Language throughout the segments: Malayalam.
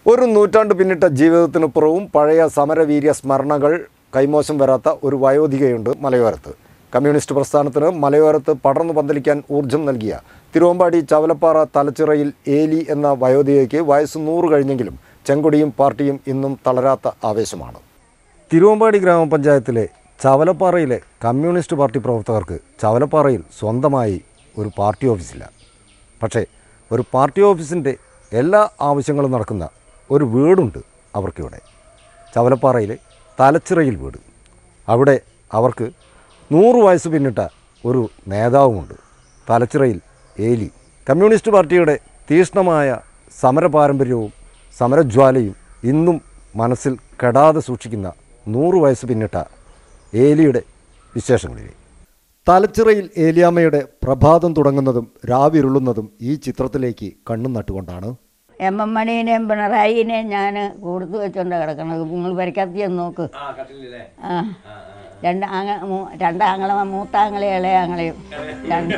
ഒരു നൂറ്റാണ്ട് പിന്നിട്ട ജീവിതത്തിനപ്പുറവും പഴയ സമരവീര്യ സ്മരണകൾ കൈമോശം വരാത്ത ഒരു വയോധികയുണ്ട് മലയോരത്ത് കമ്മ്യൂണിസ്റ്റ് പ്രസ്ഥാനത്തിന് മലയോരത്ത് പടർന്നു പന്തലിക്കാൻ ഊർജം നൽകിയ തിരുവമ്പാടി ചവലപ്പാറ തലച്ചിറയിൽ ഏലി എന്ന വയോധികയ്ക്ക് വയസ്സ് നൂറ് കഴിഞ്ഞെങ്കിലും ചെങ്കൊടിയും പാർട്ടിയും ഇന്നും തളരാത്ത ആവേശമാണ് തിരുവമ്പാടി ഗ്രാമപഞ്ചായത്തിലെ ചവലപ്പാറയിലെ കമ്മ്യൂണിസ്റ്റ് പാർട്ടി പ്രവർത്തകർക്ക് ചവലപ്പാറയിൽ സ്വന്തമായി ഒരു പാർട്ടി ഓഫീസില്ല പക്ഷേ ഒരു പാർട്ടി ഓഫീസിൻ്റെ എല്ലാ ആവശ്യങ്ങളും നടക്കുന്ന ഒരു വീടുണ്ട് അവർക്കിവിടെ ചവലപ്പാറയിലെ തലച്ചിറയിൽ വീട് അവിടെ അവർക്ക് നൂറ് വയസ്സ് പിന്നിട്ട ഒരു നേതാവുമുണ്ട് തലച്ചിറയിൽ ഏലി കമ്മ്യൂണിസ്റ്റ് പാർട്ടിയുടെ തീഷ്ണമായ സമര പാരമ്പര്യവും സമരജ്വാലയും ഇന്നും മനസ്സിൽ കെടാതെ സൂക്ഷിക്കുന്ന നൂറ് വയസ്സ് പിന്നിട്ട ഏലിയുടെ വിശേഷങ്ങളിലെ തലച്ചിറയിൽ ഏലിയാമ്മയുടെ പ്രഭാതം തുടങ്ങുന്നതും രാവിരുളുന്നതും ഈ ചിത്രത്തിലേക്ക് കണ്ണും നട്ടുകൊണ്ടാണ് എം എം മണീനെയും പിണറായിനെയും ഞാൻ കൊടുത്തു വെച്ചോണ്ട് കിടക്കണത് നിങ്ങൾ വരയ്ക്കത്തി നോക്ക് ആ രണ്ട് ആങ്ങ മൂ- രണ്ടാങ്ങള മൂത്താങ്ങളെ ഇളയാങ്ങളെയും രണ്ട്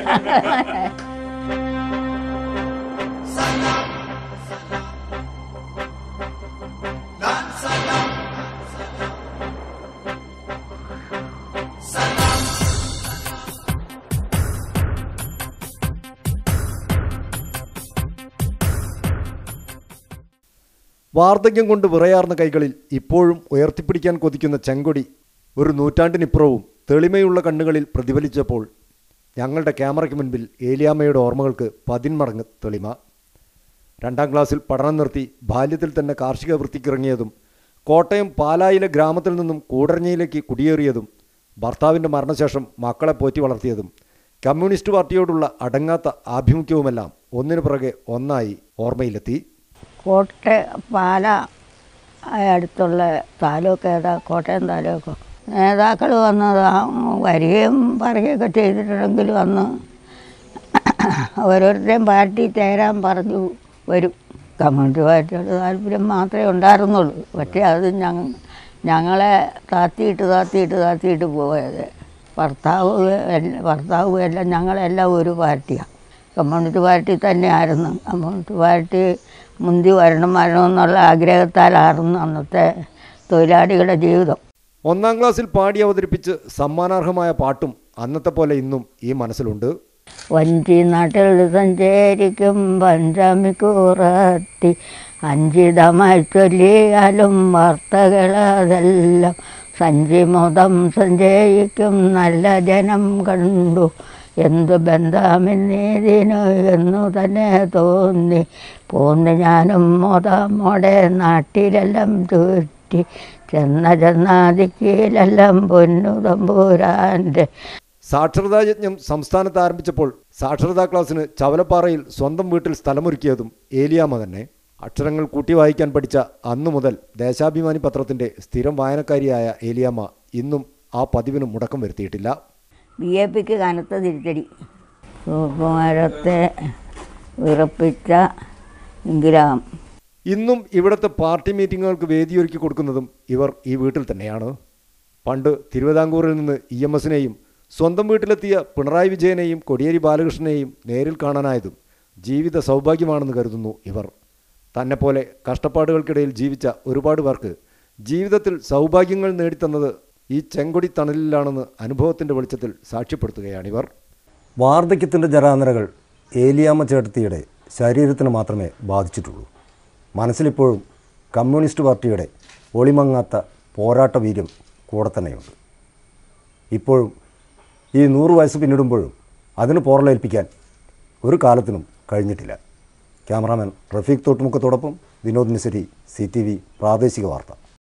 വാർദ്ധക്യം കൊണ്ട് വിറയാർന്ന കൈകളിൽ ഇപ്പോഴും ഉയർത്തിപ്പിടിക്കാൻ കൊതിക്കുന്ന ചെങ്കൊടി ഒരു നൂറ്റാണ്ടിനിപ്പുറവും തെളിമയുള്ള കണ്ണുകളിൽ പ്രതിഫലിച്ചപ്പോൾ ഞങ്ങളുടെ ക്യാമറയ്ക്ക് മുൻപിൽ ഏലിയാമ്മയുടെ ഓർമ്മകൾക്ക് പതിന്മടങ്ങ് തെളിമ രണ്ടാം ക്ലാസ്സിൽ പഠനം നിർത്തി ബാല്യത്തിൽ തന്നെ കാർഷിക വൃത്തിക്കിറങ്ങിയതും കോട്ടയം പാലായിലെ ഗ്രാമത്തിൽ നിന്നും കൂടരഞ്ഞയിലേക്ക് കുടിയേറിയതും ഭർത്താവിൻ്റെ മരണശേഷം മക്കളെ പോറ്റി വളർത്തിയതും കമ്മ്യൂണിസ്റ്റ് പാർട്ടിയോടുള്ള അടങ്ങാത്ത ആഭിമുഖ്യവുമെല്ലാം ഒന്നിനു പുറകെ ഒന്നായി ഓർമ്മയിലെത്തി കോട്ട പാല അടുത്തുള്ള താലൂക്ക് ഏതാ കോട്ടയം താലൂക്കോ നേതാക്കൾ വന്നത് ആ വരികയും പറയുകയൊക്കെ ചെയ്തിട്ടുണ്ടെങ്കിലും അന്ന് ഓരോരുത്തരെയും പാർട്ടി ചേരാൻ പറഞ്ഞു വരും കമ്മ്യൂണിസ്റ്റ് പാർട്ടിയോട് താല്പര്യം മാത്രമേ ഉണ്ടായിരുന്നുള്ളൂ പക്ഷേ അത് ഞങ്ങ ഞങ്ങളെ താത്തിയിട്ട് താത്തിയിട്ട് താത്തിയിട്ട് പോയത് ഭർത്താവ് എല്ല- ഭർത്താവ് എല്ലാം ഞങ്ങളെല്ലാം ഒരു പാർട്ടിയാണ് കമ്മ്യൂണിസ്റ്റ് പാർട്ടി തന്നെയായിരുന്നു കമ്മ്യൂണിസ്റ്റ് പാർട്ടി മുന്തി വരണം വരണം എന്നുള്ള ആഗ്രഹത്താലായിരുന്നു അന്നത്തെ തൊഴിലാളികളുടെ ജീവിതം ഒന്നാം ക്ലാസ്സിൽ പാടി അവതരിപ്പിച്ച് സമ്മാനാർഹമായ പാട്ടും അന്നത്തെ പോലെ ഇന്നും ഈ മനസ്സിലുണ്ട് വഞ്ചി നാട്ടിൽ സഞ്ചരിക്കും പഞ്ചമിക്കൂറത്തി അഞ്ചിതമായി ചൊല്ലിയാലും വാർത്തകളതെല്ലാം സഞ്ചിമുതം സഞ്ചയിക്കും നല്ല ജനം കണ്ടു എന്തു ബന്ധമെന്നീതിനു എന്നു തന്നെ തോന്നി പോന്ന് ഞാനും മോതാമോടെ നാട്ടിലെല്ലാം ചുറ്റി ചെന്ന ചെന്നാദിക്കീലെല്ലാം പൊന്നു തമ്പൂരാൻ്റെ സാക്ഷരതാ യജ്ഞം സംസ്ഥാനത്ത് ആരംഭിച്ചപ്പോൾ സാക്ഷരതാ ക്ലാസ്സിന് ചവലപ്പാറയിൽ സ്വന്തം വീട്ടിൽ സ്ഥലമൊരുക്കിയതും ഏലിയാമ്മ തന്നെ അക്ഷരങ്ങൾ കൂട്ടി വായിക്കാൻ പഠിച്ച അന്നു മുതൽ ദേശാഭിമാനി പത്രത്തിൻ്റെ സ്ഥിരം വായനക്കാരിയായ ഏലിയാമ്മ ഇന്നും ആ പതിവിന് മുടക്കം വരുത്തിയിട്ടില്ല ബി ജെ പിക്ക് കനത്ത തിരിച്ചടി സുകുമാരത്തെ വിറപ്പിച്ച ഇൻഗ്രാം ഇന്നും ഇവിടുത്തെ പാർട്ടി മീറ്റിങ്ങുകൾക്ക് വേദിയൊരുക്കി കൊടുക്കുന്നതും ഇവർ ഈ വീട്ടിൽ തന്നെയാണ് പണ്ട് തിരുവിതാംകൂറിൽ നിന്ന് ഇ എം എസിനെയും സ്വന്തം വീട്ടിലെത്തിയ പിണറായി വിജയനെയും കൊടിയേരി ബാലകൃഷ്ണനെയും നേരിൽ കാണാനായതും ജീവിത സൗഭാഗ്യമാണെന്ന് കരുതുന്നു ഇവർ തന്നെപ്പോലെ കഷ്ടപ്പാടുകൾക്കിടയിൽ ജീവിച്ച ഒരുപാട് പേർക്ക് ജീവിതത്തിൽ സൗഭാഗ്യങ്ങൾ നേടിത്തന്നത് ഈ ചെങ്കൊടി തണലിലാണെന്ന് അനുഭവത്തിൻ്റെ വെളിച്ചത്തിൽ സാക്ഷ്യപ്പെടുത്തുകയാണിവർ വാർദ്ധക്യത്തിൻ്റെ ജരാനരകൾ ഏലിയാമ്മ ചേട്ടത്തിയുടെ ശരീരത്തിന് മാത്രമേ ബാധിച്ചിട്ടുള്ളൂ മനസ്സിലിപ്പോഴും കമ്മ്യൂണിസ്റ്റ് പാർട്ടിയുടെ ഒളിമങ്ങാത്ത പോരാട്ട വീര്യം കൂടെ തന്നെയുണ്ട് ഇപ്പോഴും ഈ നൂറ് വയസ്സ് പിന്നിടുമ്പോഴും അതിന് പോറലേൽപ്പിക്കാൻ ഒരു കാലത്തിനും കഴിഞ്ഞിട്ടില്ല ക്യാമറാമാൻ റഫീഖ് തോട്ടുമുക്കത്തോടൊപ്പം Vinod Nisari C T V പ്രാദേശിക വാർത്ത